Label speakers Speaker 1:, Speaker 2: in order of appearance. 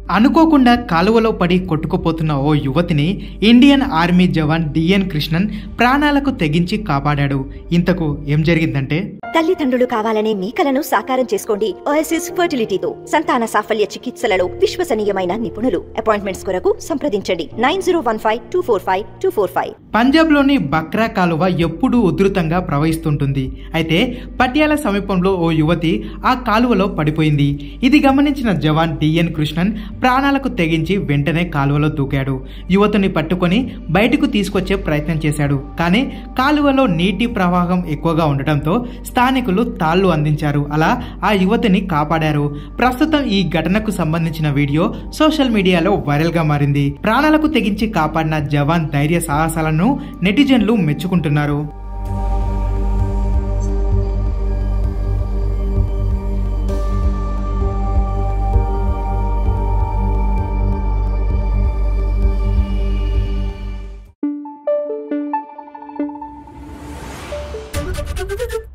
Speaker 1: అనుకోకుండా కాలువలో పడి కొట్టుకుపోతున్న ఓ యువతిని Indian army jawan DN Krishnan ప్రాణాలకు తెగించి కాపాడాడు ఇంతకు ఏం జరిగిందంటే
Speaker 2: తల్లిదండ్రులు కావాలనే మీ కలను సాకారం చేసుకోండి ఓఎస్ఎస్ ఫర్టిలిటీతో సంతాన సాఫల్య చికిత్సలలో విశ్వసనీయమైన నిపుణులు అపాయింట్మెంట్స్ కొరకు సంప్రదించండి nine zero one five two four five two four five
Speaker 1: పంజాబ్లోని బక్రా కాలువ ఎప్పుడూ ఉధృతంగా ప్రవహిస్తుంటుంది అయితే పటియాల సమీపంలో ఓ యువతి ఆ కాలువలో పడిపోయింది ఇది గమనించిన జవాన్ డిఎన్ కృష్ణన్ ప్రాణాలకు తెగించి వెంటనే కాలువలో దూకాడు యువతిని పట్టుకొని బయటకు తీసుకొచ్చే ప్రయత్నం చేశాడు కానీ కాలువలో నీటి ప్రవాహం ఎక్కువగా ఉండటంతో స్థానికులు తాళ్లు అందించారు అలా ఆ యువతిని కాపాడారు ప్రస్తుతం ఈ ఘటనకు సంబంధించిన వీడియో సోషల్ మీడియాలో వైరల్ గా మారింది ప్రాణాలకు తెగించి కాపాడిన జవాన్ ధైర్య సాహసాలను నెటిజన్లు మెచ్చుకుంటున్నారు
Speaker 3: Thank you.